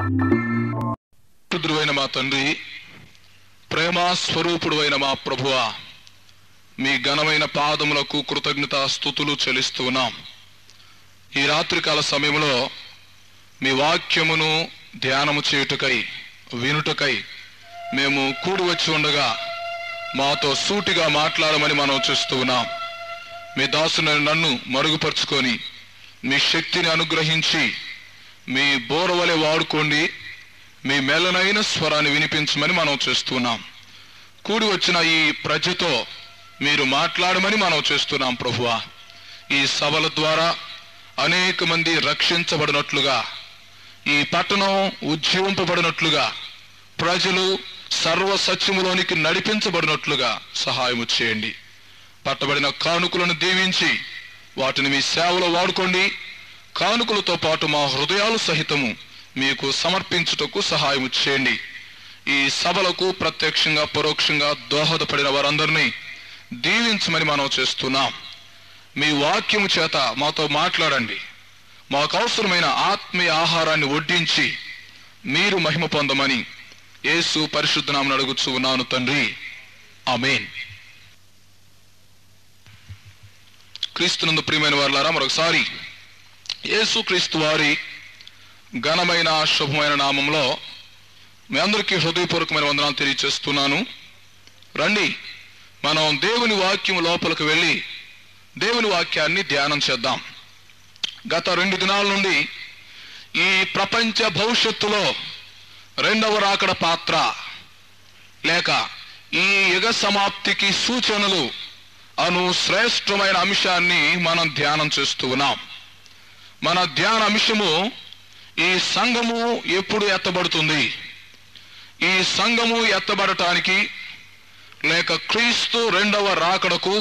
పుత్రుడైన మా తండ్రి ప్రేమ స్వరూపుడు అయిన మా ప్రభువ మీ ఘనమైన పాదములకు కృతజ్ఞత స్థుతులు చెల్లిస్తూ ఉన్నాం ఈ రాత్రికాల సమయంలో మీ వాక్యమును ధ్యానము చేయుటకై వినుటకై మేము కూడి వచ్చి ఉండగా మాతో సూటిగా మాట్లాడమని మనం చూస్తూ ఉన్నాం మీ దాసుని నన్ను మరుగుపరుచుకొని మీ శక్తిని అనుగ్రహించి మీ బోరవలె వాడుకోండి మీ మెల్లనైన స్వరాన్ని వినిపించమని మనం చేస్తున్నాం కూడి వచ్చిన ఈ ప్రజతో మీరు మాట్లాడమని మనం చేస్తున్నాం ప్రభువా ఈ సభల ద్వారా అనేక మంది రక్షించబడినట్లుగా ఈ పట్టణం ఉజ్జీవింపబడినట్లుగా ప్రజలు సర్వ సత్యములోనికి నడిపించబడినట్లుగా సహాయము చేయండి పట్టబడిన కానుకలను దీవించి వాటిని మీ సేవలో వాడుకోండి కానుకలతో పాటు మా హృదయాలు సహితము మీకు సమర్పించుటకు సహాయం చేయండి ఈ సభలకు ప్రత్యక్షంగా పరోక్షంగా దోహదపడిన వారందరినీ దీవించమని మనం చేస్తున్నాం మీ వాక్యము చేత మాతో మాట్లాడండి మాకు అవసరమైన ఆత్మీయ ఆహారాన్ని వడ్డించి మీరు మహిమ పొందమని యేసు పరిశుద్ధనామని అడుగుచు ఉన్నాను తండ్రి ఆమేన్ క్రీస్తునందు ప్రియమైన వారులారా మరొకసారి యేసు క్రీస్తు వారి ఘనమైన శుభమైన నామంలో మీ అందరికీ హృదయపూర్వకమైన వందనాలు తెలియచేస్తున్నాను రండి మనం దేవుని వాక్యం లోపలికి వెళ్ళి దేవుని వాక్యాన్ని ధ్యానం చేద్దాం గత రెండు దినాల నుండి ఈ ప్రపంచ భవిష్యత్తులో రెండవ రాకడ పాత్ర లేక ఈ యుగ సమాప్తికి సూచనలు అను శ్రేష్టమైన అంశాన్ని మనం ధ్యానం చేస్తూ ఉన్నాం మన ధ్యాన అంశము ఈ సంఘము ఎప్పుడు ఎత్తబడుతుంది ఈ సంఘము ఎత్తబడటానికి లేక క్రీస్తు రెండవ రాకడకు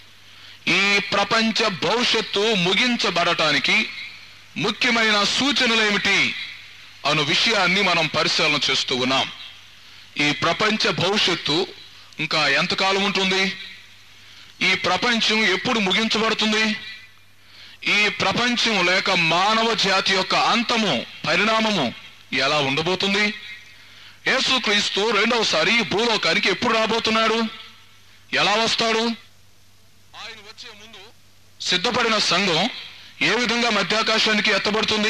ఈ ప్రపంచ భవిష్యత్తు ముగించబడటానికి ముఖ్యమైన సూచనలు ఏమిటి అను విషయాన్ని మనం పరిశీలన చేస్తూ ఉన్నాం ఈ ప్రపంచ భవిష్యత్తు ఇంకా ఎంతకాలం ఉంటుంది ఈ ప్రపంచం ఎప్పుడు ముగించబడుతుంది ఈ ప్రపంచం లేక మానవ జాతి యొక్క అంతము పరిణామము ఎలా ఉండబోతుంది యేసుక్రీస్తు రెండవసారి ఈ భూలోకానికి ఎప్పుడు రాబోతున్నాడు ఎలా వస్తాడు ఆయన వచ్చే ముందు సిద్ధపడిన సంఘం ఏ విధంగా మధ్యాకాశానికి ఎత్తబడుతుంది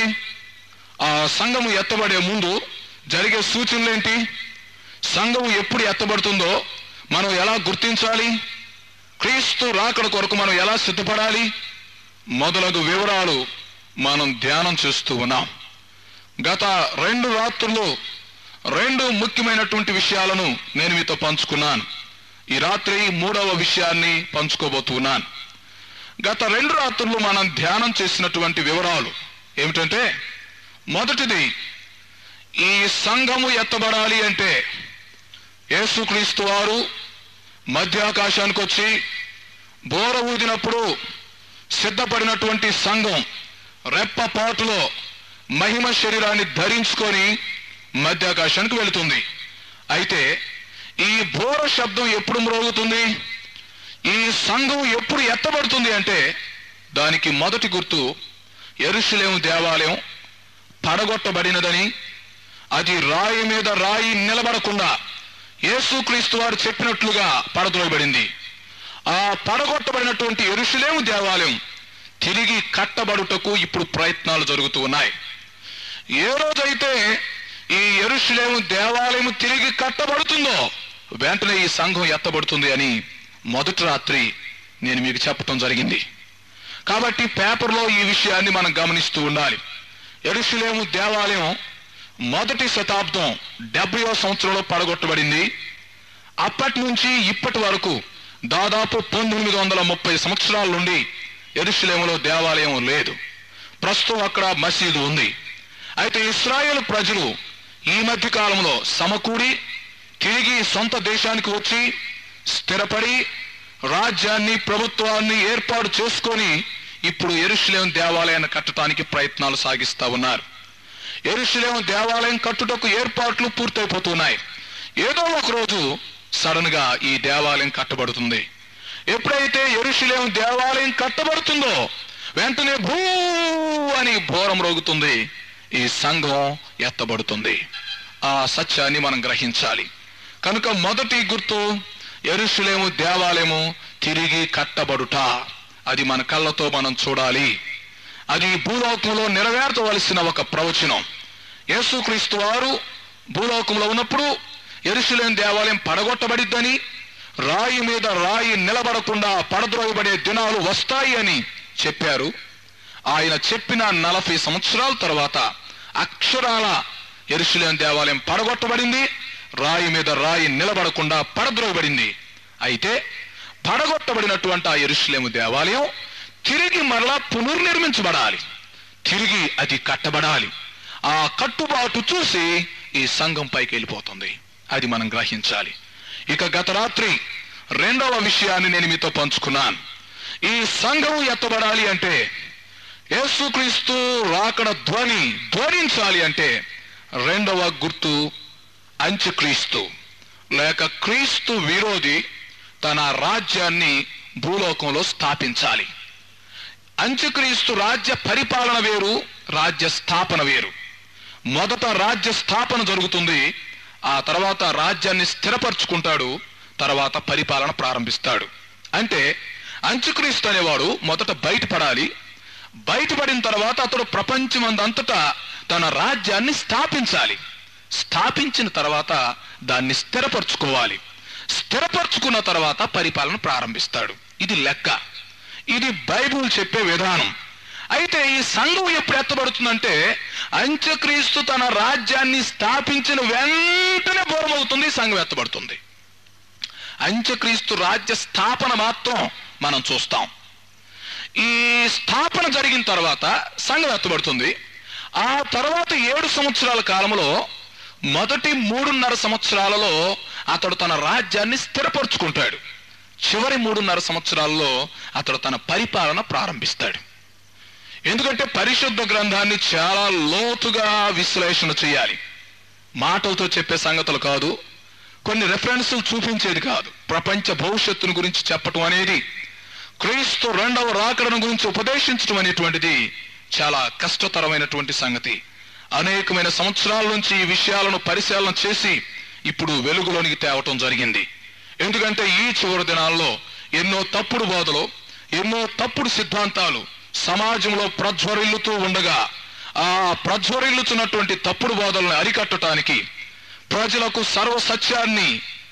ఆ సంఘము ఎత్తబడే ముందు జరిగే సూచనలేంటి సంఘము ఎప్పుడు ఎత్తబడుతుందో మనం ఎలా గుర్తించాలి క్రీస్తు రాకడ కొరకు మనం ఎలా సిద్ధపడాలి మొదలగు వివరాలు మనం ధ్యానం చేస్తూ ఉన్నాం గత రెండు రాత్రులు రెండు ముఖ్యమైనటువంటి విషయాలను నేను మీతో పంచుకున్నాను ఈ రాత్రి మూడవ విషయాన్ని పంచుకోబోతున్నాను గత రెండు రాత్రులు మనం ధ్యానం చేసినటువంటి వివరాలు ఏమిటంటే మొదటిది ఈ సంఘము ఎత్తబడాలి అంటే యేసుక్రీస్తు వారు మధ్యాకాశానికి వచ్చి బోర ఊదినప్పుడు సిద్ధపడినటువంటి సంఘం రెప్పపాటులో మహిమ శరీరాన్ని ధరించుకొని మధ్యాకాశానికి వెళుతుంది అయితే ఈ బోర శబ్దం ఎప్పుడు మ్రోగుతుంది ఈ సంఘం ఎప్పుడు ఎత్తబడుతుంది అంటే దానికి మొదటి గుర్తు ఎరుషులేము దేవాలయం పడగొట్టబడినదని అది రాయి మీద రాయి నిలబడకుండా యేసుక్రీస్తు వారు చెప్పినట్లుగా పడద్రోయబడింది ఆ పడగొట్టబడినటువంటి ఎరుషులేము దేవాలయం తిరిగి కట్టబడుటకు ఇప్పుడు ప్రయత్నాలు జరుగుతూ ఉన్నాయి ఏ రోజైతే ఈ ఎరుషులేము దేవాలయం తిరిగి కట్టబడుతుందో వెంటనే ఈ సంఘం ఎత్తబడుతుంది అని మొదటి రాత్రి నేను మీకు చెప్పటం జరిగింది కాబట్టి పేపర్లో ఈ విషయాన్ని మనం గమనిస్తూ ఉండాలి ఎరుషులేము దేవాలయం మొదటి శతాబ్దం డెబ్బయో సంవత్సరంలో పడగొట్టబడింది అప్పటి నుంచి ఇప్పటి వరకు దాదాపు పంతొమ్మిది వందల ముప్పై సంవత్సరాల నుండి ఎరుషులేములో దేవాలయం లేదు ప్రస్తుతం అక్కడ మసీదు ఉంది అయితే ఇస్రాయేల్ ప్రజలు ఈ మధ్య కాలంలో సమకూడి తిరిగి సొంత దేశానికి వచ్చి స్థిరపడి రాజ్యాన్ని ప్రభుత్వాన్ని ఏర్పాటు చేసుకొని ఇప్పుడు ఎరుషులేం దేవాలయాన్ని కట్టడానికి ప్రయత్నాలు సాగిస్తా ఉన్నారు ఎరుషులేం దేవాలయం కట్టుటకు ఏర్పాట్లు పూర్తయిపోతున్నాయి ఏదో ఒక రోజు సడన్ గా ఈ దేవాలయం కట్టబడుతుంది ఎప్పుడైతే ఎరుషులేం దేవాలయం కట్టబడుతుందో వెంటనే భూ అని ఘోరం రోగుతుంది ఈ సంఘం ఎత్తబడుతుంది ఆ సత్యాన్ని మనం గ్రహించాలి కనుక మొదటి గుర్తు ఎరుషులేము దేవాలయము తిరిగి కట్టబడుట అది మన కళ్ళతో మనం చూడాలి అది భూలోకంలో నెరవేర్చవలసిన ఒక ప్రవచనం యేసుక్రీస్తు వారు భూలోకంలో ఉన్నప్పుడు ఎరుషులేం దేవాలయం పడగొట్టబడిద్దని రాయి మీద రాయి నిలబడకుండా పడద్రోయబడే దినాలు వస్తాయి అని చెప్పారు ఆయన చెప్పిన నలభై సంవత్సరాల తర్వాత అక్షరాల ఎరుషులేం దేవాలయం పడగొట్టబడింది రాయి మీద రాయి నిలబడకుండా పడద్రోయబడింది అయితే పడగొట్టబడినటువంటి ఆ ఎరుషులేము దేవాలయం తిరిగి మరలా పునర్నిర్మించబడాలి తిరిగి అది కట్టబడాలి ఆ కట్టుబాటు చూసి ఈ సంఘం పైకి వెళ్ళిపోతుంది అది మనం గ్రహించాలి ఇక గత రాత్రి రెండవ విషయాన్ని నేను మీతో పంచుకున్నాను ఈ సంఘం ఎత్తబడాలి అంటే యేసుక్రీస్తు రాకడ ధ్వని ధ్వనించాలి అంటే రెండవ గుర్తు అంత్యక్రీస్తు లేక క్రీస్తు విరోధి తన రాజ్యాన్ని భూలోకంలో స్థాపించాలి అంత్యక్రీస్తు రాజ్య పరిపాలన వేరు రాజ్య స్థాపన వేరు మొదట రాజ్య స్థాపన జరుగుతుంది ఆ తర్వాత రాజ్యాన్ని స్థిరపరచుకుంటాడు తర్వాత పరిపాలన ప్రారంభిస్తాడు అంటే అంత్యక్రీస్తు అనేవాడు మొదట బయటపడాలి బయటపడిన తర్వాత అతడు ప్రపంచమందంతటా తన రాజ్యాన్ని స్థాపించాలి స్థాపించిన తర్వాత దాన్ని స్థిరపరచుకోవాలి స్థిరపరచుకున్న తర్వాత పరిపాలన ప్రారంభిస్తాడు ఇది లెక్క ఇది బైబుల్ చెప్పే విధానం అయితే ఈ సంఘం ఎప్పుడు ఎత్తబడుతుందంటే అంత్యక్రీస్తు తన రాజ్యాన్ని స్థాపించిన వెంటనే పూర్వమవుతుంది సంఘం ఎత్తబడుతుంది అంత్యక్రీస్తు రాజ్య స్థాపన మాత్రం మనం చూస్తాం ఈ స్థాపన జరిగిన తర్వాత సంఘం ఎత్తబడుతుంది ఆ తర్వాత ఏడు సంవత్సరాల కాలంలో మొదటి మూడున్నర సంవత్సరాలలో అతడు తన రాజ్యాన్ని స్థిరపరుచుకుంటాడు చివరి మూడున్నర సంవత్సరాల్లో అతడు తన పరిపాలన ప్రారంభిస్తాడు ఎందుకంటే పరిశుద్ధ గ్రంథాన్ని చాలా లోతుగా విశ్లేషణ చేయాలి మాటలతో చెప్పే సంగతులు కాదు కొన్ని రెఫరెన్సులు చూపించేది కాదు ప్రపంచ భవిష్యత్తును గురించి చెప్పటం అనేది క్రీస్తు రెండవ రాకడను గురించి ఉపదేశించడం అనేటువంటిది చాలా కష్టతరమైనటువంటి సంగతి అనేకమైన సంవత్సరాల నుంచి ఈ విషయాలను పరిశీలన చేసి ఇప్పుడు వెలుగులోనికి తేవటం జరిగింది ఎందుకంటే ఈ చివరి దినాల్లో ఎన్నో తప్పుడు బోధలు ఎన్నో తప్పుడు సిద్ధాంతాలు సమాజంలో ప్రజ్వరిల్లుతూ ఉండగా ఆ ప్రజ్వరిల్లుతున్నటువంటి తప్పుడు బోధలను అరికట్టడానికి ప్రజలకు సర్వ సత్యాన్ని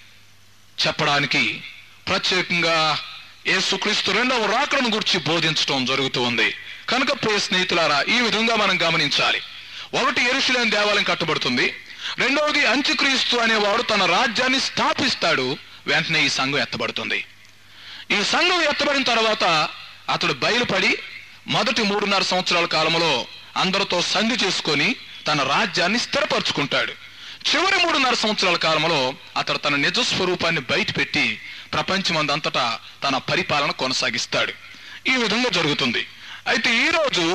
చెప్పడానికి ప్రత్యేకంగా యేసుక్రీస్తు రెండవ రాకడను గురించి బోధించడం జరుగుతూ ఉంది కనుక ప్రియ స్నేహితులారా ఈ విధంగా మనం గమనించాలి ఒకటి ఎరుషులేని దేవాలయం కట్టబడుతుంది రెండవది అంత్యక్రీస్తు అనేవాడు తన రాజ్యాన్ని స్థాపిస్తాడు వెంటనే ఈ సంఘం ఎత్తబడుతుంది ఈ సంఘం ఎత్తబడిన తర్వాత అతడు బయలుపడి మొదటి మూడున్నర సంవత్సరాల కాలంలో అందరితో సంధి చేసుకొని తన రాజ్యాన్ని స్థిరపరచుకుంటాడు చివరి మూడున్నర సంవత్సరాల కాలంలో అతడు తన నిజ స్వరూపాన్ని బయటపెట్టి ప్రపంచమందంతటా తన పరిపాలన కొనసాగిస్తాడు ఈ విధంగా జరుగుతుంది అయితే ఈరోజు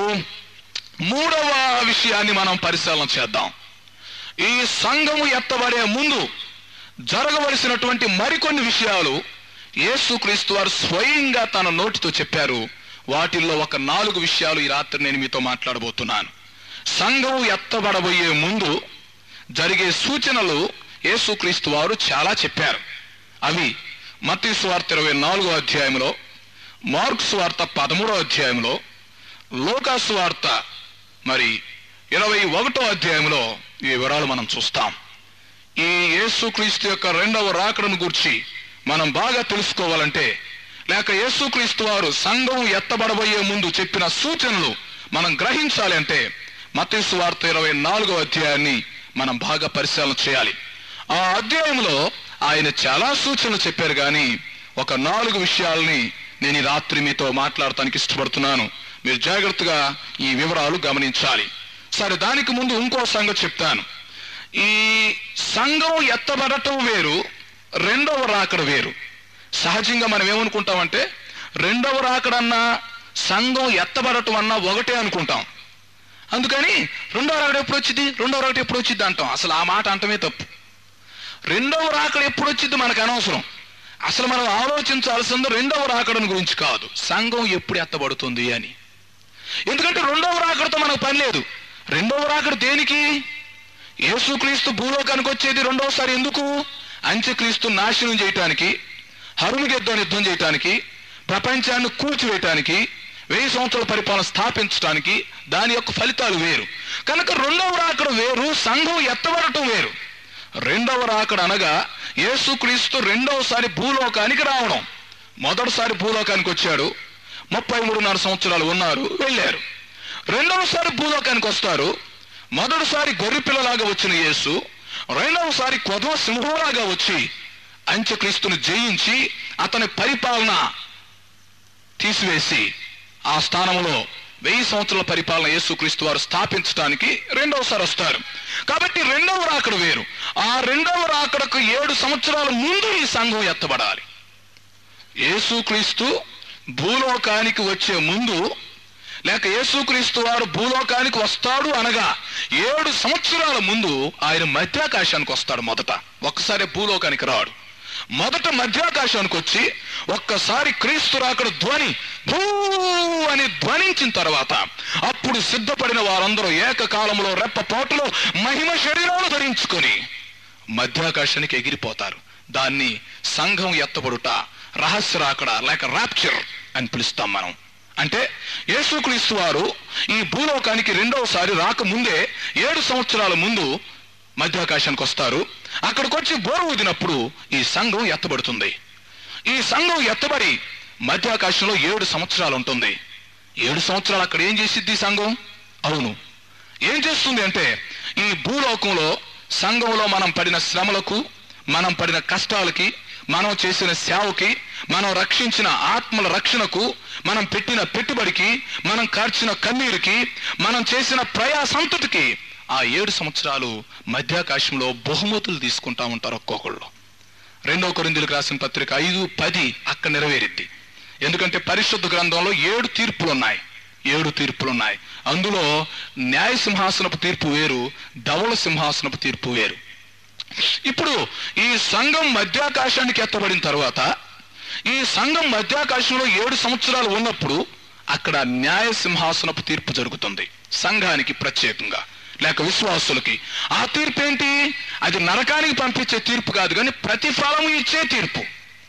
మూడవ విషయాన్ని మనం పరిశీలన చేద్దాం ఈ సంఘము ఎత్తబడే ముందు జరగవలసినటువంటి మరికొన్ని విషయాలు యేసుక్రీస్తు వారు స్వయంగా తన నోటితో చెప్పారు వాటిల్లో ఒక నాలుగు విషయాలు ఈ రాత్రి నేను మీతో మాట్లాడబోతున్నాను సంఘం ఎత్తబడబోయే ముందు జరిగే సూచనలు యేసుక్రీస్తు వారు చాలా చెప్పారు అవి మత్తయి సువార్త ఇరవై నాలుగో అధ్యాయంలో మార్క్ సువార్త పదమూడో అధ్యాయంలో లోకాసు వార్త మరి ఇరవై ఒకటో అధ్యాయంలో ఈ వివరాలు మనం చూస్తాం ఈ యేసుక్రీస్తు యొక్క రెండవ రాకడను గురించి మనం బాగా తెలుసుకోవాలంటే లేక యేసుక్రీస్తు వారు సంఘం ఎత్తబడబోయే ముందు చెప్పిన సూచనలు మనం గ్రహించాలి అంటే మతీసు వార్త ఇరవై నాలుగో అధ్యాయాన్ని మనం బాగా పరిశీలన చేయాలి ఆ అధ్యాయంలో ఆయన చాలా సూచనలు చెప్పారు కానీ ఒక నాలుగు విషయాల్ని నేను ఈ రాత్రి మీతో మాట్లాడటానికి ఇష్టపడుతున్నాను మీరు జాగ్రత్తగా ఈ వివరాలు గమనించాలి సరే దానికి ముందు ఇంకో సంగతి చెప్తాను ఈ సంఘం ఎత్తబడటం వేరు రెండవ రాకడ వేరు సహజంగా మనం ఏమనుకుంటామంటే రెండవ రాకడన్నా సంఘం ఎత్తబడటం అన్నా ఒకటే అనుకుంటాం అందుకని రెండవ రాకడ ఎప్పుడు వచ్చింది రెండవ రాకడ ఎప్పుడు వచ్చింది అంటాం అసలు ఆ మాట అంటమే తప్పు రెండవ రాకడ ఎప్పుడు వచ్చింది మనకు అనవసరం అసలు మనం ఆలోచించాల్సింది రెండవ రాకడను గురించి కాదు సంఘం ఎప్పుడు ఎత్తబడుతుంది అని ఎందుకంటే రెండవ రాకడతో మనకు పని లేదు రెండవ రాకడ దేనికి యేసుక్రీస్తు భూలోకానికి వచ్చేది రెండవసారి ఎందుకు అంత్యక్రీస్తు నాశనం చేయటానికి హరునిగెద్దని యుద్ధం చేయటానికి ప్రపంచాన్ని కూల్చివేయటానికి వెయ్యి సంవత్సరాల పరిపాలన స్థాపించడానికి దాని యొక్క ఫలితాలు వేరు కనుక రెండవ రాకడ వేరు సంఘం ఎత్తబడటం వేరు రెండవ రాకడ అనగా యేసుక్రీస్తు రెండవసారి భూలోకానికి రావడం మొదటిసారి భూలోకానికి వచ్చాడు ముప్పై మూడున్నర సంవత్సరాలు ఉన్నారు వెళ్ళారు రెండవసారి భూలోకానికి వస్తారు మొదటిసారి గొర్రె పిల్లలాగా వచ్చిన యేసు రెండవసారి కొదవ సింహంలాగా వచ్చి అంత్యక్రీస్తును జయించి అతని పరిపాలన తీసివేసి ఆ స్థానంలో వెయ్యి సంవత్సరాల పరిపాలన యేసుక్రీస్తు వారు స్థాపించడానికి రెండవసారి వస్తారు కాబట్టి రెండవ రాకడ వేరు ఆ రెండవ రాకడకు ఏడు సంవత్సరాల ముందు ఈ సంఘం ఎత్తబడాలి యేసుక్రీస్తు భూలోకానికి వచ్చే ముందు లేక యేసుక్రీస్తు వారు భూలోకానికి వస్తాడు అనగా ఏడు సంవత్సరాల ముందు ఆయన మధ్యాకాశానికి వస్తాడు మొదట ఒక్కసారి భూలోకానికి రాడు మొదట మధ్యాకాశానికి వచ్చి ఒక్కసారి క్రీస్తు రాకడ ధ్వని భూ అని ధ్వనించిన తర్వాత అప్పుడు సిద్ధపడిన వారందరూ ఏకకాలంలో రెప్పపోటులో మహిమ శరీరాలు ధరించుకొని మధ్యాకాశానికి ఎగిరిపోతారు దాన్ని సంఘం ఎత్తబడుట రహస్య రాకడ లేక రాప్చర్ అని పిలుస్తాం మనం అంటే యేసుక్రీస్తు వారు ఈ భూలోకానికి రెండవసారి రాకముందే ఏడు సంవత్సరాల ముందు మధ్యాకాశానికి వస్తారు అక్కడికి వచ్చి బోరు ఊదినప్పుడు ఈ సంఘం ఎత్తబడుతుంది ఈ సంఘం ఎత్తబడి మధ్యాకాశంలో ఏడు సంవత్సరాలు ఉంటుంది ఏడు సంవత్సరాలు అక్కడ ఏం చేసిద్ది ఈ సంఘం అవును ఏం చేస్తుంది అంటే ఈ భూలోకంలో సంఘంలో మనం పడిన శ్రమలకు మనం పడిన కష్టాలకి మనం చేసిన సేవకి మనం రక్షించిన ఆత్మల రక్షణకు మనం పెట్టిన పెట్టుబడికి మనం కార్చిన కన్నీరుకి మనం చేసిన ప్రయాసంతటికి ఆ ఏడు సంవత్సరాలు మధ్యాకాశంలో బహుమతులు తీసుకుంటా ఉంటారు ఒక్కొక్కళ్ళు రెండో కొరిందులకు రాసిన పత్రిక ఐదు పది అక్కడ నెరవేరిద్ది ఎందుకంటే పరిశుద్ధ గ్రంథంలో ఏడు తీర్పులు ఉన్నాయి ఏడు తీర్పులు ఉన్నాయి అందులో న్యాయ సింహాసనపు తీర్పు వేరు ధవళ సింహాసనపు తీర్పు వేరు ఇప్పుడు ఈ సంఘం మధ్యాకాశానికి ఎత్తబడిన తర్వాత ఈ సంఘం మధ్యాకాశంలో ఏడు సంవత్సరాలు ఉన్నప్పుడు అక్కడ న్యాయ సింహాసనపు తీర్పు జరుగుతుంది సంఘానికి ప్రత్యేకంగా లేక విశ్వాసులకి ఆ తీర్పు ఏంటి అది నరకానికి పంపించే తీర్పు కాదు కానీ ప్రతిఫలం ఇచ్చే తీర్పు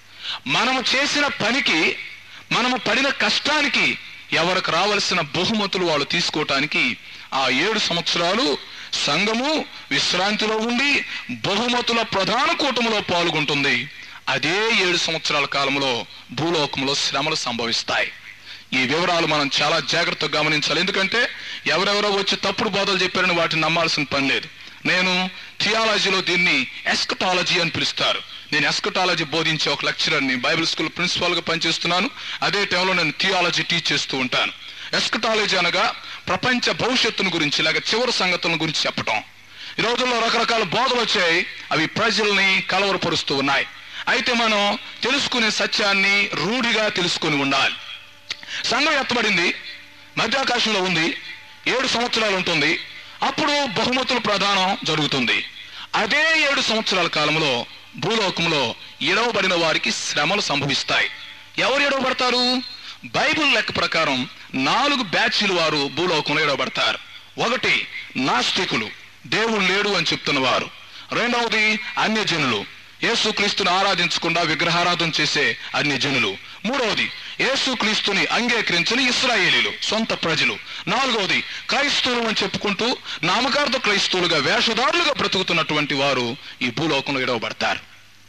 మనము చేసిన పనికి మనము పడిన కష్టానికి ఎవరికి రావలసిన బహుమతులు వాళ్ళు తీసుకోవటానికి ఆ ఏడు సంవత్సరాలు సంఘము విశ్రాంతిలో ఉండి బహుమతుల ప్రధాన కూటములో పాల్గొంటుంది అదే ఏడు సంవత్సరాల కాలంలో భూలోకంలో శ్రమలు సంభవిస్తాయి ఈ వివరాలు మనం చాలా జాగ్రత్తగా గమనించాలి ఎందుకంటే ఎవరెవరో వచ్చి తప్పుడు బోధలు చెప్పారని వాటిని నమ్మాల్సిన పని లేదు నేను థియాలజీలో దీన్ని ఎస్కటాలజీ అని పిలుస్తారు నేను ఎస్కటాలజీ బోధించే ఒక లెక్చరర్ని బైబిల్ స్కూల్ ప్రిన్సిపాల్ గా పనిచేస్తున్నాను అదే టైంలో నేను థియాలజీ టీచ్ చేస్తూ ఉంటాను ఎస్కటాలజీ అనగా ప్రపంచ భవిష్యత్తును గురించి లేక చివరి సంగతుల గురించి చెప్పటం ఈ రోజుల్లో రకరకాల బోధలు వచ్చాయి అవి ప్రజల్ని కలవరపరుస్తూ ఉన్నాయి అయితే మనం తెలుసుకునే సత్యాన్ని రూఢిగా తెలుసుకుని ఉండాలి సంఘం ఎత్తబడింది మధ్యాకాశంలో ఉంది ఏడు సంవత్సరాలు ఉంటుంది అప్పుడు బహుమతుల ప్రదానం జరుగుతుంది అదే ఏడు సంవత్సరాల కాలంలో భూలోకంలో ఎడవబడిన వారికి శ్రమలు సంభవిస్తాయి ఎవరు ఎడవబడతారు బైబిల్ లెక్క ప్రకారం నాలుగు బ్యాచ్లు వారు భూలోకంలో ఎడవబడతారు ఒకటి నాస్తికులు దేవుడు లేడు అని చెప్తున్న వారు రెండవది అన్యజనులు యేసుక్రీస్తుని ఆరాధించకుండా విగ్రహారాధన చేసే అన్యజనులు మూడవది యేసుక్రీస్తుని అంగీకరించని ఇస్రాయేలీలు సొంత ప్రజలు నాలుగవది క్రైస్తవులు అని చెప్పుకుంటూ నామకార్థ క్రైస్తవులుగా వేషధారులుగా బ్రతుకుతున్నటువంటి వారు ఈ భూలోకంలో ఎడవబడతారు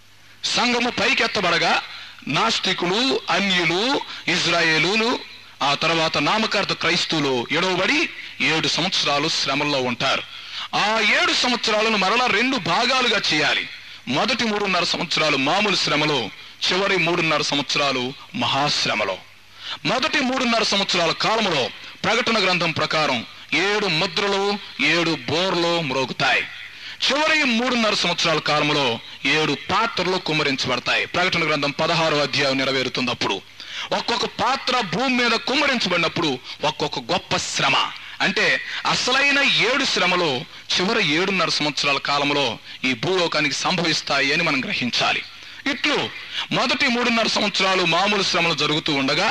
సంఘము పైకెత్తబడగా నాస్తికులు అన్యులు ఇజ్రాయేలులు ఆ తర్వాత నామకార్థ క్రైస్తవులు ఎడవబడి ఏడు సంవత్సరాలు శ్రమల్లో ఉంటారు ఆ ఏడు సంవత్సరాలను మరలా రెండు భాగాలుగా చేయాలి మొదటి మూడున్నర సంవత్సరాలు మామూలు శ్రమలో చివరి మూడున్నర సంవత్సరాలు మహాశ్రమలో మొదటి మూడున్నర సంవత్సరాల కాలంలో ప్రకటన గ్రంథం ప్రకారం ఏడు ముద్రలు ఏడు బోర్లు మ్రోగుతాయి చివరి మూడున్నర సంవత్సరాల కాలంలో ఏడు పాత్రలు కుమ్మరించబడతాయి ప్రకటన గ్రంథం పదహారో అధ్యాయం నెరవేరుతున్నప్పుడు ఒక్కొక్క పాత్ర భూమి మీద కుమ్మరించబడినప్పుడు ఒక్కొక్క గొప్ప శ్రమ అంటే అసలైన ఏడు శ్రమలు చివరి ఏడున్నర సంవత్సరాల కాలంలో ఈ భూలోకానికి సంభవిస్తాయి అని మనం గ్రహించాలి ఇట్లు మొదటి మూడున్నర సంవత్సరాలు మామూలు శ్రమలు జరుగుతూ ఉండగా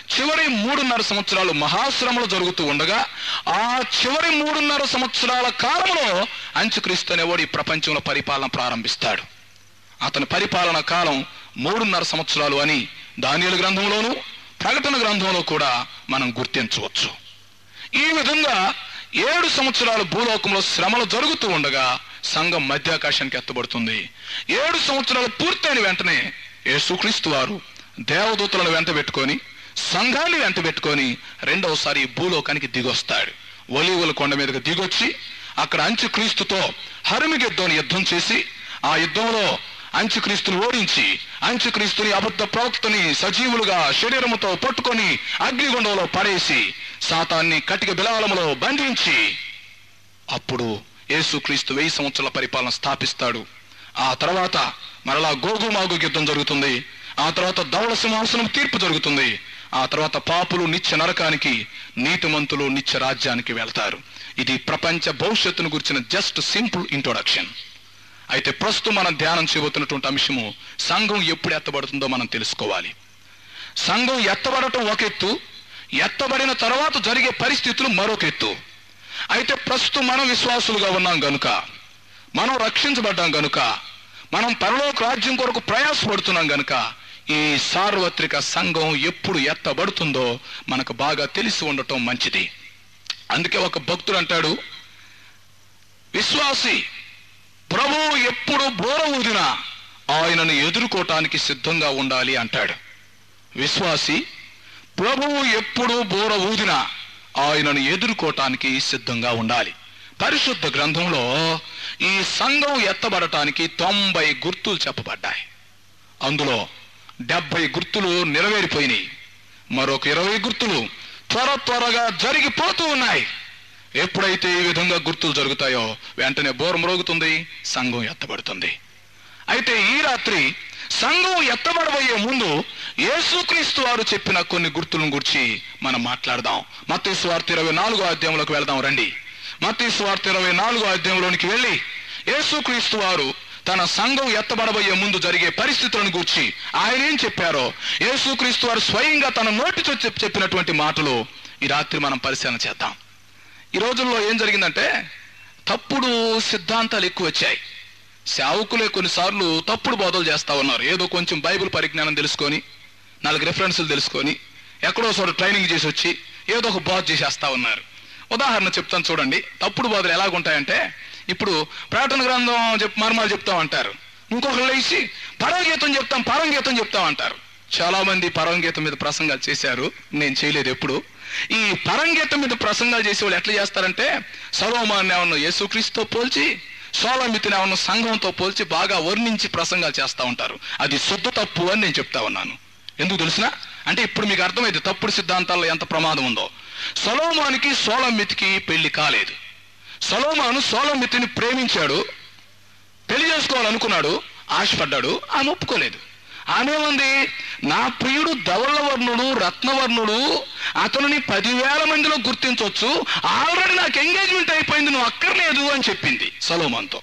చివరి మూడున్నర సంవత్సరాలు మహాశ్రమలు జరుగుతూ ఉండగా ఆ చివరి మూడున్నర సంవత్సరాల కాలంలో అంచుక్రీస్తు అనేవాడు ఈ ప్రపంచంలో పరిపాలన ప్రారంభిస్తాడు అతని పరిపాలన కాలం మూడున్నర సంవత్సరాలు అని దానియలు గ్రంథంలోను ప్రకటన గ్రంథంలో కూడా మనం గుర్తించవచ్చు ఈ విధంగా ఏడు సంవత్సరాలు భూలోకంలో శ్రమలు జరుగుతూ ఉండగా సంఘం మధ్యాకాశానికి ఎత్తబడుతుంది ఏడు సంవత్సరాలు పూర్తయిన వెంటనే యేసుక్రీస్తు వారు దేవదూతలను వెంట పెట్టుకొని సంఘాన్ని వెంట పెట్టుకొని రెండవసారి ఈ భూలోకానికి దిగొస్తాడు ఒలీవుల కొండ మీదకి దిగొచ్చి అక్కడ అంచుక్రీస్తుతో హరిమిగెద్దోని యుద్ధం చేసి ఆ యుద్ధంలో అంచుక్రీస్తుని ఓడించి అంచుక్రీస్తుని అబద్ధ ప్రవక్తని సజీవులుగా శరీరముతో పట్టుకొని అగ్నిగుండంలో పడేసి సాతాన్ని కటిక బిలాలములో బంధించి అప్పుడు యేసుక్రీస్తు వెయ్యి సంవత్సరాల పరిపాలన స్థాపిస్తాడు ఆ తర్వాత మరలా గోగుమాగు యుద్ధం జరుగుతుంది ఆ తర్వాత ధవళ సింహాసనం తీర్పు జరుగుతుంది ఆ తర్వాత పాపులు నిత్య నరకానికి నీతిమంతులు నిత్య రాజ్యానికి వెళ్తారు ఇది ప్రపంచ భవిష్యత్తును గురించిన జస్ట్ సింపుల్ ఇంట్రొడక్షన్ అయితే ప్రస్తుతం మనం ధ్యానం చేయబోతున్నటువంటి అంశము సంఘం ఎప్పుడు ఎత్తబడుతుందో మనం తెలుసుకోవాలి సంఘం ఎత్తబడటం ఒక ఎత్తు ఎత్తబడిన తర్వాత జరిగే పరిస్థితులు మరొక ఎత్తు అయితే ప్రస్తుతం మనం విశ్వాసులుగా ఉన్నాం గనుక మనం రక్షించబడ్డాం గనుక మనం పరలోక రాజ్యం కొరకు ప్రయాసపడుతున్నాం గనుక ఈ సార్వత్రిక సంఘం ఎప్పుడు ఎత్తబడుతుందో మనకు బాగా తెలిసి ఉండటం మంచిది అందుకే ఒక భక్తుడు అంటాడు విశ్వాసి ప్రభువు ఎప్పుడు బోర ఊదినా ఆయనను ఎదుర్కోవటానికి సిద్ధంగా ఉండాలి అంటాడు విశ్వాసి ప్రభువు ఎప్పుడు బోర ఊదినా ఆయనను ఎదుర్కోవటానికి సిద్ధంగా ఉండాలి పరిశుద్ధ గ్రంథంలో ఈ సంఘం ఎత్తబడటానికి తొంభై గుర్తులు చెప్పబడ్డాయి అందులో డెబ్బై గుర్తులు నెరవేరిపోయినాయి మరొక ఇరవై గుర్తులు త్వర త్వరగా జరిగిపోతూ ఉన్నాయి ఎప్పుడైతే ఈ విధంగా గుర్తులు జరుగుతాయో వెంటనే బోర మ్రోగుతుంది సంఘం ఎత్తబడుతుంది అయితే ఈ రాత్రి సంఘం ఎత్తబడబోయే ముందు యేసుక్రీస్తు వారు చెప్పిన కొన్ని గుర్తులను గురించి మనం మాట్లాడదాం మత్తయి స్వార్థ ఇరవై నాలుగో అధ్యాయంలోకి వెళదాం రండి మత్తయి స్వార్థ ఇరవై నాలుగో అధ్యాయంలోనికి వెళ్ళి యేసుక్రీస్తు వారు తన సంఘం ఎత్తబడబోయే ముందు జరిగే పరిస్థితులను గురించి ఆయన ఏం చెప్పారో యేసుక్రీస్తు వారు స్వయంగా తన నోటితో చెప్- చెప్పినటువంటి మాటలు ఈ రాత్రి మనం పరిశీలన చేద్దాం ఈ రోజుల్లో ఏం జరిగిందంటే తప్పుడు సిద్ధాంతాలు ఎక్కువ వచ్చాయి సేవకులే కొన్నిసార్లు తప్పుడు బోధలు చేస్తా ఉన్నారు ఏదో కొంచెం బైబిల్ పరిజ్ఞానం తెలుసుకొని నాలుగు రెఫరెన్సులు తెలుసుకొని ఎక్కడో చోట ట్రైనింగ్ చేసి వచ్చి ఏదో ఒక బోధ చేసేస్తా ఉన్నారు ఉదాహరణ చెప్తాను చూడండి తప్పుడు బోధలు ఎలాగుంటాయంటే ఇప్పుడు ప్రకటన గ్రంథం చెప్ మర్మాలు చెప్తాం అంటారు ఇంకొకరు లేచి పరమగీతం చెప్తాం పరమగీతం చెప్తాం అంటారు చాలా మంది పరమగీతం మీద ప్రసంగాలు చేశారు నేను చేయలేదు ఎప్పుడు ఈ పరంగీతం మీద ప్రసంగాలు చేసే వాళ్ళు ఎట్లా చేస్తారంటే సలోమాన్ని ఏమన్నా యేసుక్రీస్తుతో పోల్చి సోలమితిని ఏమన్నా సంఘంతో పోల్చి బాగా వర్ణించి ప్రసంగాలు చేస్తా ఉంటారు అది శుద్ధ తప్పు అని నేను చెప్తా ఉన్నాను ఎందుకు తెలిసిన అంటే ఇప్పుడు మీకు అర్థమైంది తప్పుడు సిద్ధాంతాల్లో ఎంత ప్రమాదం ఉందో సలోమానికి సోలమితికి పెళ్లి కాలేదు సలోమాను సోలమితిని ప్రేమించాడు పెళ్లి చేసుకోవాలనుకున్నాడు ఆశపడ్డాడు ఆమె ఒప్పుకోలేదు ఆమె ఉంది నా ప్రియుడు ధవళవర్ణుడు రత్నవర్ణుడు అతనిని పదివేల మందిలో గుర్తించవచ్చు ఆల్రెడీ నాకు ఎంగేజ్మెంట్ అయిపోయింది నువ్వు అక్కర్లేదు అని చెప్పింది సలోమాన్తో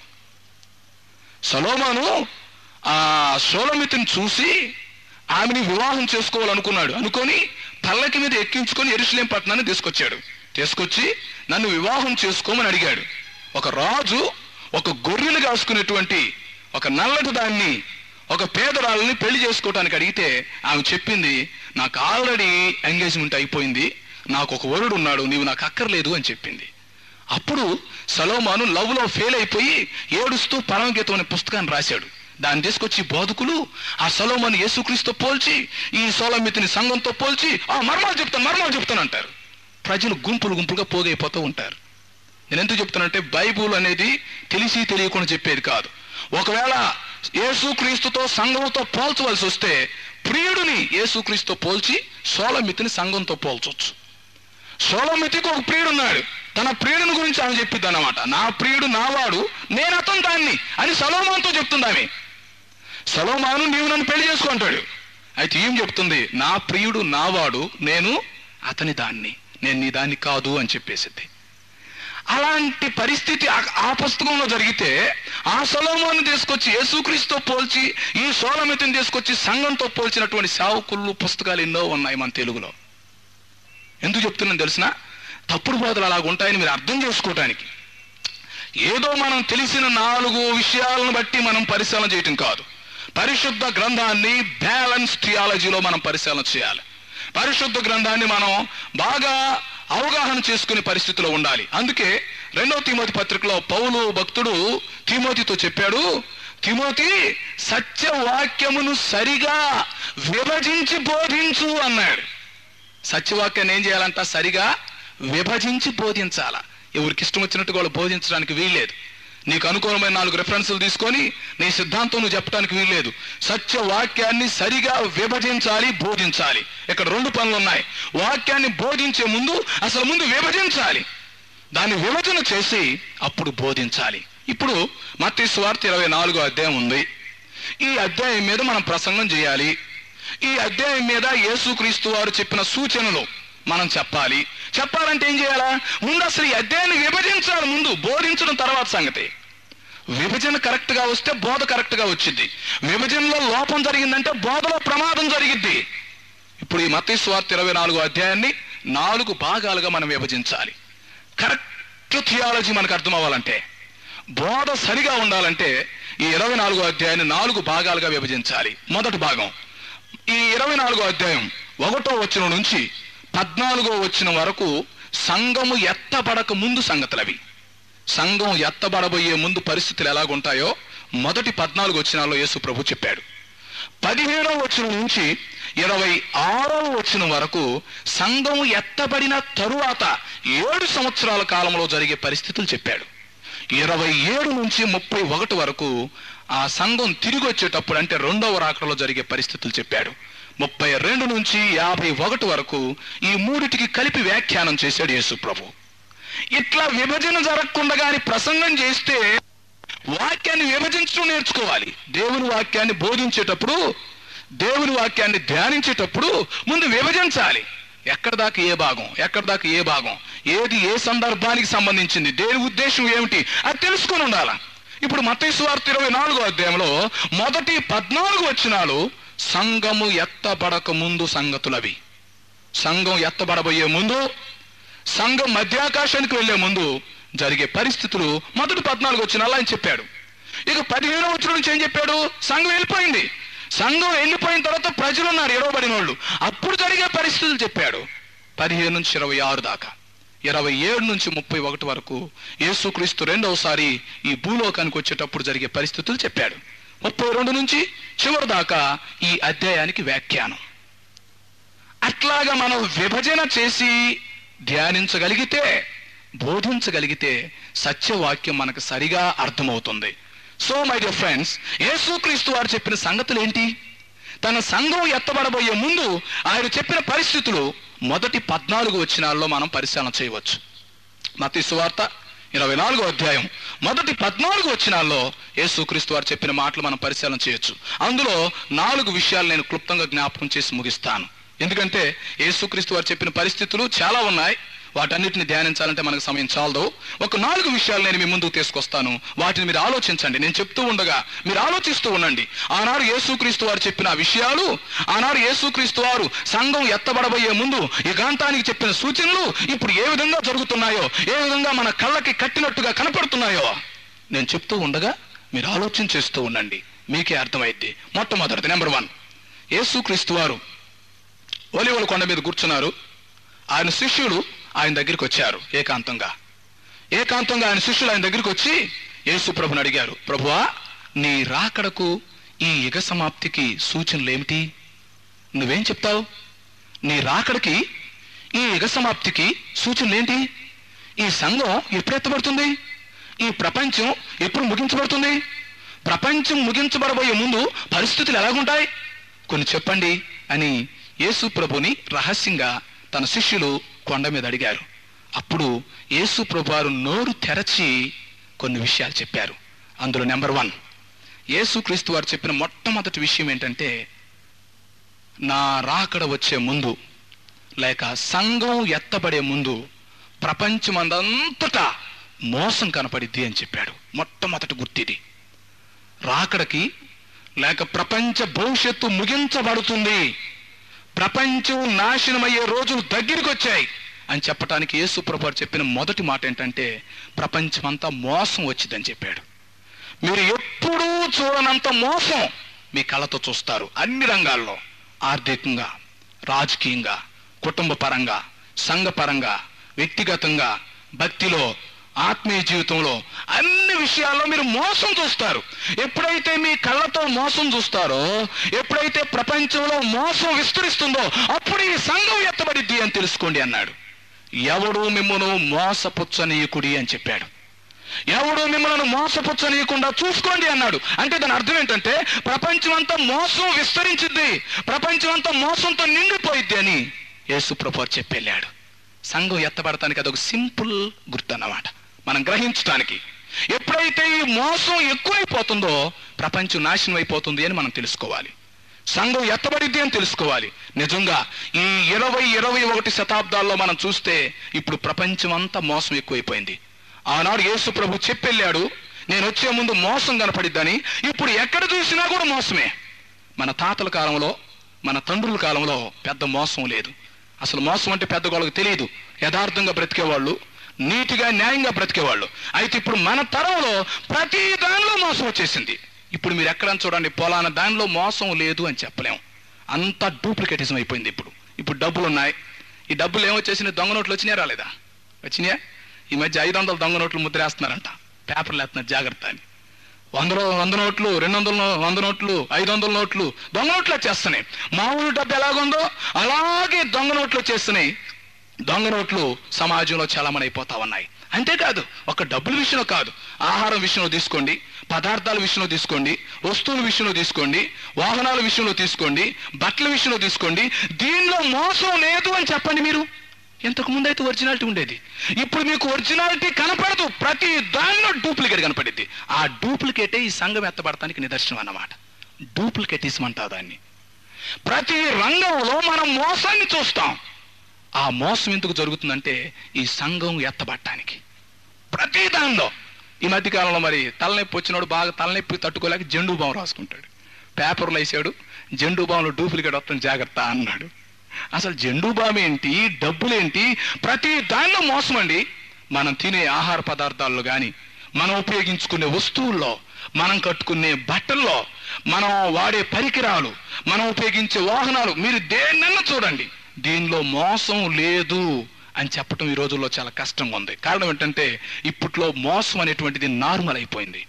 సలోమాను ఆ సోలమితిని చూసి ఆమెని వివాహం చేసుకోవాలనుకున్నాడు అనుకొని పల్లకి మీద ఎక్కించుకొని ఎరుసలేం పట్టణాన్ని తీసుకొచ్చాడు తీసుకొచ్చి నన్ను వివాహం చేసుకోమని అడిగాడు ఒక రాజు ఒక గొర్రెలు కాసుకునేటువంటి ఒక నల్లటి దాన్ని ఒక పేదరాళ్ళని పెళ్లి చేసుకోవటానికి అడిగితే ఆమె చెప్పింది నాకు ఆల్రెడీ ఎంగేజ్మెంట్ అయిపోయింది నాకు ఒక వరుడు ఉన్నాడు నీవు నాకు అక్కర్లేదు అని చెప్పింది అప్పుడు సలోమాను లవ్ లో ఫెయిల్ అయిపోయి ఏడుస్తూ పరమగీతం అనే పుస్తకాన్ని రాశాడు దాన్ని తీసుకొచ్చి బోధకులు ఆ సలోమాను యేసుక్రీస్తుతో పోల్చి ఈ సోలమితిని సంఘంతో పోల్చి ఆ మర్మాలు చెప్తాను మర్మాలు చెప్తాను అంటారు ప్రజలు గుంపులు గుంపులుగా పోగైపోతూ ఉంటారు నేను ఎందుకు చెప్తానంటే బైబుల్ అనేది తెలిసి తెలియకుండా చెప్పేది కాదు ఒకవేళ యేసుక్రీస్తుతో సంఘంతో పోల్చవలసి వస్తే ప్రియుడిని యేసుక్రీస్తుతో పోల్చి సోలమితిని సంఘంతో పోల్చొచ్చు సోలమితికి ఒక ప్రియుడు ఉన్నాడు తన ప్రియుడిని గురించి ఆమె చెప్పిద్ది అన్నమాట నా ప్రియుడు నావాడు నేను అతను దాన్ని అని సలోమాన్తో చెప్తుంది ఆమె సలోమాను నీవు నన్ను పెళ్లి చేసుకుంటాడు అయితే ఏం చెప్తుంది నా ప్రియుడు నావాడు నేను అతని దాన్ని నేను నీ దాన్ని కాదు అని చెప్పేసింది అలాంటి పరిస్థితి ఆ- ఆ పుస్తకంలో జరిగితే ఆ సొలోమోను తీసుకొచ్చి యేసుక్రీస్తుతో పోల్చి ఈ సోలమితిని తీసుకొచ్చి సంఘంతో పోల్చినటువంటి సావుకుళ్ళు పుస్తకాలు ఎన్నో ఉన్నాయి మన తెలుగులో ఎందుకు చెప్తున్నాను తెలిసిన తప్పుడు బోధలు అలాగ ఉంటాయని మీరు అర్థం చేసుకోవటానికి ఏదో మనం తెలిసిన నాలుగు విషయాలను బట్టి మనం పరిశీలన చేయటం కాదు పరిశుద్ధ గ్రంథాన్ని బ్యాలెన్స్ థియాలజీలో మనం పరిశీలన చేయాలి పరిశుద్ధ గ్రంథాన్ని మనం బాగా అవగాహన చేసుకునే పరిస్థితిలో ఉండాలి అందుకే రెండవ తిమోతి పత్రికలో పౌలు భక్తుడు తిమోతితో చెప్పాడు తిమోతి సత్యవాక్యమును సరిగా విభజించి బోధించు అన్నాడు సత్యవాక్యాన్ని ఏం చేయాలంట సరిగా విభజించి బోధించాల ఎవరికి ఇష్టం వచ్చినట్టు వాళ్ళు బోధించడానికి వీల్లేదు నీకు అనుకూలమైన నాలుగు రెఫరెన్సులు తీసుకొని నీ సిద్ధాంతం నువ్వు చెప్పడానికి వీల్లేదు సత్య వాక్యాన్ని సరిగా విభజించాలి బోధించాలి ఇక్కడ రెండు పనులు ఉన్నాయి వాక్యాన్ని బోధించే ముందు అసలు ముందు విభజించాలి దాన్ని విభజన చేసి అప్పుడు బోధించాలి ఇప్పుడు మత్తి స్వార్థ ఇరవై నాలుగో అధ్యాయం ఉంది ఈ అధ్యాయం మీద మనం ప్రసంగం చేయాలి ఈ అధ్యాయం మీద యేసుక్రీస్తు వారు చెప్పిన సూచనలు మనం చెప్పాలి చెప్పాలంటే ఏం చేయాలా ముందు అసలు ఈ అధ్యాయాన్ని విభజించాలి ముందు బోధించడం తర్వాత సంగతి విభజన కరెక్ట్ గా వస్తే బోధ కరెక్ట్ గా వచ్చింది విభజనలో లోపం జరిగిందంటే బోధలో ప్రమాదం జరిగిద్ది ఇప్పుడు ఈ మత్తయి స్వార్థ ఇరవై నాలుగో అధ్యాయాన్ని నాలుగు భాగాలుగా మనం విభజించాలి కరెక్ట్ థియాలజీ మనకు అర్థం అవ్వాలంటే బోధ సరిగా ఉండాలంటే ఈ ఇరవై నాలుగో అధ్యాయాన్ని నాలుగు భాగాలుగా విభజించాలి మొదటి భాగం ఈ ఇరవై నాలుగో అధ్యాయం ఒకటో వచ్చిన నుంచి పద్నాలుగో వచ్చిన వరకు సంఘము ఎత్తబడక ముందు సంగతులవి సంఘం ఎత్తబడబోయే ముందు పరిస్థితులు ఎలాగుంటాయో మొదటి పద్నాలుగు వచ్చినాల్లో యేసు ప్రభు చెప్పాడు పదిహేడవ వచనం నుంచి ఇరవై ఆరవ వచనం వరకు సంఘం ఎత్తబడిన తరువాత ఏడు సంవత్సరాల కాలంలో జరిగే పరిస్థితులు చెప్పాడు ఇరవై ఏడు నుంచి ముప్పై ఒకటి వరకు ఆ సంఘం తిరిగి వచ్చేటప్పుడు అంటే రెండవ రాకడలో జరిగే పరిస్థితులు చెప్పాడు ముప్పై రెండు నుంచి యాభై ఒకటి వరకు ఈ మూడిటికి కలిపి వ్యాఖ్యానం చేశాడు యేసు ప్రభు ఇట్లా విభజన జరగకుండా గాని ప్రసంగం చేస్తే వాక్యాన్ని విభజించడం నేర్చుకోవాలి దేవుని వాక్యాన్ని బోధించేటప్పుడు దేవుని వాక్యాన్ని ధ్యానించేటప్పుడు ముందు విభజించాలి ఎక్కడ దాకా ఏ భాగం ఎక్కడ దాకా ఏ భాగం ఏది ఏ సందర్భానికి సంబంధించింది దేని ఉద్దేశం ఏమిటి అది తెలుసుకొని ఉండాలా ఇప్పుడు మత్తయి సువార్త ఇరవై నాలుగో అధ్యాయంలో మొదటి పద్నాలుగు వచ్చినాలు సంఘము ఎత్తబడక ముందు సంగతులవి సంఘం ఎత్తబడబోయే ముందు సంఘం మధ్యాకాశానికి వెళ్లే ముందు జరిగే పరిస్థితులు మొదటి పద్నాలుగు వచ్చిన ఆయన చెప్పాడు ఇక పదిహేను వచ్చిన నుంచి ఏం చెప్పాడు సంఘం వెళ్ళిపోయింది సంఘం వెళ్ళిపోయిన తర్వాత ప్రజలు ఉన్నారు ఎడవబడిన వాళ్ళు అప్పుడు జరిగే పరిస్థితులు చెప్పాడు పదిహేను నుంచి ఇరవై ఆరు దాకా ఇరవై ఏడు నుంచి ముప్పై ఒకటి వరకు యేసుక్రీస్తు రెండవసారి ఈ భూలోకానికి వచ్చేటప్పుడు జరిగే పరిస్థితులు చెప్పాడు ముప్పై రెండు నుంచి చివరి దాకా ఈ అధ్యాయానికి వ్యాఖ్యానం అట్లాగా మనం విభజన చేసి ధ్యానించగలిగితే బోధించగలిగితే సత్యవాక్యం మనకు సరిగా అర్థమవుతుంది సో మై డియర్ ఫ్రెండ్స్ యేసుక్రీస్తు వారు చెప్పిన సంగతులు ఏంటి తన సంఘం ఎత్తబడబోయే ముందు ఆయన చెప్పిన పరిస్థితులు మొదటి పద్నాలుగు వచ్చినాల్లో మనం పరిశీలన చేయవచ్చు మతి సువార్త ఇరవై నాలుగో అధ్యాయం మొదటి పద్నాలుగు వచ్చినాల్లో యేసుక్రీస్తు వారు చెప్పిన మాటలు మనం పరిశీలన చేయొచ్చు అందులో నాలుగు విషయాలు నేను క్లుప్తంగా జ్ఞాపకం చేసి ముగిస్తాను ఎందుకంటే యేసుక్రీస్తు వారు చెప్పిన పరిస్థితులు చాలా ఉన్నాయి వాటన్నిటిని ధ్యానించాలంటే మనకు సమయం చాలదు ఒక నాలుగు విషయాలు నేను మీ ముందుకు తీసుకొస్తాను వాటిని మీరు ఆలోచించండి నేను చెప్తూ ఉండగా మీరు ఆలోచిస్తూ ఉండండి ఆనాడు యేసుక్రీస్తు వారు చెప్పిన ఆ విషయాలు ఆనాడు యేసుక్రీస్తు వారు సంఘం ఎత్తబడబోయే ముందు ఈ గ్రంథానికి చెప్పిన సూచనలు ఇప్పుడు ఏ విధంగా జరుగుతున్నాయో ఏ విధంగా మన కళ్ళకి కట్టినట్టుగా కనపడుతున్నాయో నేను చెప్తూ ఉండగా మీరు ఆలోచన చేస్తూ ఉండండి మీకే అర్థమైద్ది మొట్టమొదటిది నెంబర్ వన్ యేసుక్రీస్తు వారు ఒలివల కొండ మీద కూర్చున్నారు ఆయన శిష్యులు ఆయన దగ్గరికి వచ్చారు ఏకాంతంగా ఏకాంతంగా ఆయన శిష్యులు ఆయన దగ్గరికి వచ్చి యేసు ప్రభుని అడిగారు ప్రభువా నీ రాకడకు ఈ యుగ సమాప్తికి సూచనలు ఏమిటి నువ్వేం చెప్తావు నీ రాకడికి ఈ యుగ సమాప్తికి సూచనలు ఏంటి ఈ సంఘం ఎప్పుడు ఎత్తబడుతుంది ఈ ప్రపంచం ఎప్పుడు ముగించబడుతుంది ప్రపంచం ముగించబడబోయే ముందు పరిస్థితులు ఎలాగుంటాయి కొన్ని చెప్పండి అని యేసు ప్రభుని రహస్యంగా తన శిష్యులు కొండ మీద అడిగారు అప్పుడు యేసు ప్రభు వారు నోరు తెరచి కొన్ని విషయాలు చెప్పారు అందులో నెంబర్ వన్ యేసు క్రీస్తు వారు చెప్పిన మొట్టమొదటి విషయం ఏంటంటే నా రాకడ వచ్చే ముందు లేక సంఘం ఎత్తబడే ముందు ప్రపంచమందంతటా మోసం కనపడిద్ది అని చెప్పాడు మొట్టమొదటి గుర్తిది రాకడకి లేక ప్రపంచ భవిష్యత్తు ముగించబడుతుంది ప్రపంచం నాశనమయ్యే రోజులు దగ్గరికి వచ్చాయి అని చెప్పడానికి యేసు ప్రభు చెప్పిన మొదటి మాట ఏంటంటే ప్రపంచమంతా మోసం వచ్చిందని చెప్పాడు మీరు ఎప్పుడూ చూడనంత మోసం మీ కళ్ళతో చూస్తారు అన్ని రంగాల్లో ఆర్థికంగా రాజకీయంగా కుటుంబ పరంగా సంఘపరంగా వ్యక్తిగతంగా భక్తిలో ఆత్మీయ జీవితంలో అన్ని విషయాల్లో మీరు మోసం చూస్తారు ఎప్పుడైతే మీ కళ్ళతో మోసం చూస్తారో ఎప్పుడైతే ప్రపంచంలో మోసం విస్తరిస్తుందో అప్పుడు ఈ సంఘం ఎత్తబడిద్ది అని తెలుసుకోండి అన్నాడు ఎవడు మిమ్మను మోసపుచ్చనీయకుడి అని చెప్పాడు ఎవడు మిమ్మల్ని మోసపుచ్చనీయకుండా చూసుకోండి అన్నాడు అంటే దాని అర్థం ఏంటంటే ప్రపంచం అంతా మోసం విస్తరించింది ప్రపంచం అంతా మోసంతో నిండిపోయిద్ది అని యేసు ప్రభు చెప్పెళ్ళాడు సంఘం ఎత్తబడటానికి అదొక సింపుల్ గుర్తు అన్నమాట మనం గ్రహించడానికి ఎప్పుడైతే ఈ మోసం ఎక్కువైపోతుందో ప్రపంచం నాశనం అయిపోతుంది అని మనం తెలుసుకోవాలి సంఘం ఎత్తబడిద్ది అని తెలుసుకోవాలి నిజంగా ఈ ఇరవై ఇరవై ఒకటి శతాబ్దాల్లో మనం చూస్తే ఇప్పుడు ప్రపంచం అంతా మోసం ఎక్కువైపోయింది ఆనాడు యేసు ప్రభు చెప్పెళ్ళాడు నేను వచ్చే ముందు మోసం కనపడిద్దని ఇప్పుడు ఎక్కడ చూసినా కూడా మోసమే మన తాతల కాలంలో మన తండ్రుల కాలంలో పెద్ద మోసం లేదు అసలు మోసం అంటే పెద్ద వాళ్ళకి తెలియదు యథార్థంగా బ్రతికేవాళ్ళు నీతిగా న్యాయంగా బ్రతికేవాళ్ళు అయితే ఇప్పుడు మన తరంలో ప్రతి దానిలో మోసం వచ్చేసింది ఇప్పుడు మీరు ఎక్కడ చూడండి పొలాన దానిలో మోసం లేదు అని చెప్పలేం అంతా డూప్లికేటిజం అయిపోయింది ఇప్పుడు ఇప్పుడు డబ్బులు ఉన్నాయి ఈ డబ్బులు ఏమొచ్చేసినాయి దొంగ నోట్లు వచ్చినాయా రాలేదా వచ్చినాయా ఈ మధ్య ఐదు వందల దొంగ నోట్లు ముద్రేస్తున్నారంట పేపర్లు వేస్తున్నారు జాగ్రత్త అని వంద రూ- వంద నోట్లు రెండు వందల నో- వంద నోట్లు ఐదు వందల నోట్లు దొంగ నోట్లు వచ్చేస్తున్నాయి మామూలు డబ్బు ఎలాగుందో అలాగే దొంగ నోట్లు వచ్చేస్తున్నాయి దొంగ నోట్లు సమాజంలో చలమని అయిపోతా ఉన్నాయి అంతేకాదు ఒక డబ్బుల విషయంలో కాదు ఆహారం విషయంలో తీసుకోండి పదార్థాల విషయంలో తీసుకోండి వస్తువుల విషయంలో తీసుకోండి వాహనాల విషయంలో తీసుకోండి బట్టల విషయంలో తీసుకోండి దీనిలో మోసం లేదు అని చెప్పండి మీరు ఇంతకు ముందు అయితే ఒరిజినాలిటీ ఉండేది ఇప్పుడు మీకు ఒరిజినాలిటీ కనపడదు ప్రతి దానిలో డూప్లికేట్ కనపడింది ఆ డూప్లికేటే ఈ సంఘం ఎత్తబడటానికి నిదర్శనం అన్నమాట డూప్లికేటిజం అంటారు దాన్ని ప్రతి రంగంలో మనం మోసాన్ని చూస్తాం ఆ మోసం ఎందుకు జరుగుతుందంటే ఈ సంఘం ఎత్తబట్టడానికి ప్రతి దానిలో ఈ మధ్య కాలంలో మరి తలనొప్పి వచ్చినోడు బాగా తలనొప్పి తట్టుకోలేక జెండు బాం రాసుకుంటాడు పేపర్లు వేసాడు జెండు బాంలో డూప్లికేట్ వస్తుంది జాగ్రత్త అన్నాడు అసలు జెండు బాం ఏంటి డబ్బులేంటి ప్రతి దానిలో మోసం అండి మనం తినే ఆహార పదార్థాల్లో కానీ మనం ఉపయోగించుకునే వస్తువుల్లో మనం కట్టుకునే బట్టల్లో మనం వాడే పరికరాలు మనం ఉపయోగించే వాహనాలు మీరు దేన్నన్నా చూడండి దీనిలో మోసం లేదు అని చెప్పటం ఈ రోజుల్లో చాలా కష్టంగా ఉంది కారణం ఏంటంటే ఇప్పట్లో మోసం అనేటువంటిది నార్మల్ అయిపోయింది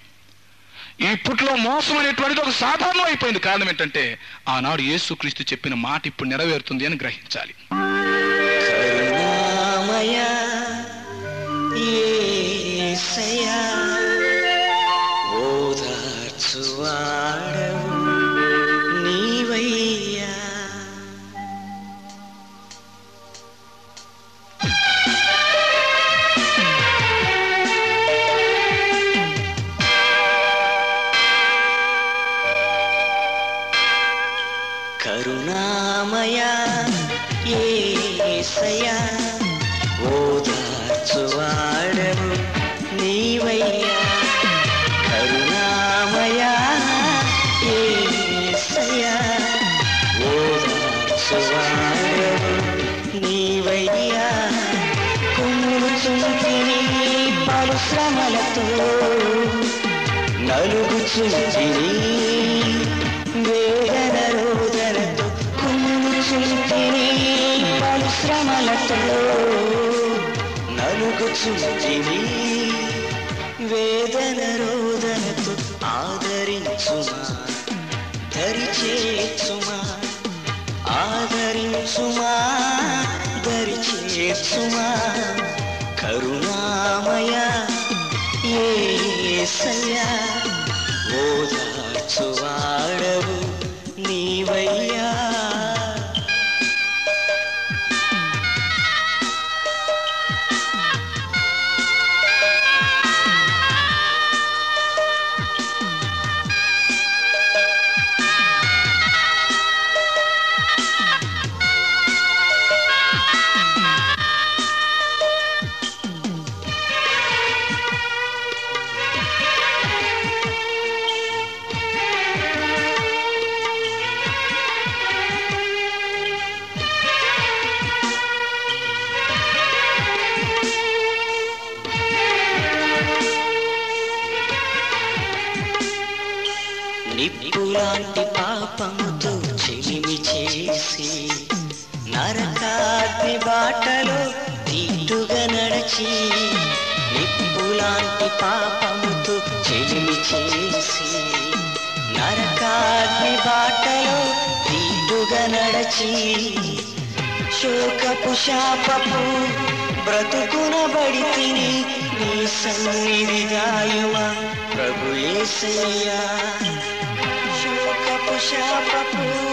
ఇప్పట్లో మోసం అనేటువంటిది ఒక సాధారణం అయిపోయింది కారణం ఏంటంటే ఆనాడు యేసుక్రీస్తు చెప్పిన మాట ఇప్పుడు నెరవేరుతుంది అని గ్రహించాలి కరుణామయ యేసయ్యా ఓదార్చువాడవు నీవయ్యా కరుణామయ యేసయ్యా ఓదార్చువాడవు నీవయ్యా కరుణామయ యేసయ్యా ఓదార్చువాడవు నీవయ్యా కుమ్ముచుంటిని పరుశ్రమలతో నలుగుచుంటిని వేదన రోదనతో కుమ్ముచుంటిని పరిశ్రమలతో నలుగుచుంటిని వేదన రోదనతో ఆదరించుమా దరిచేచుమా ఆదరించుమా దరిచేచుమా కరుణామయ యేసయ్యా ఓదార్చువాడవు నీవయ్యా నిప్పులాంటి పాపముతో చెలిమి చేసి నరకాగ్ని బాటలో తీటుగా నడచి నిప్పులాంటి పాపముతో చెలిమి చేసి నరకాగ్ని బాటలో తీటుగా నడచి శోకపు శాపపు బ్రతుకునబడి తిని నీ సన్నిధి గాయుమా ప్రభు యేసయ్యా శోకపు శాపపు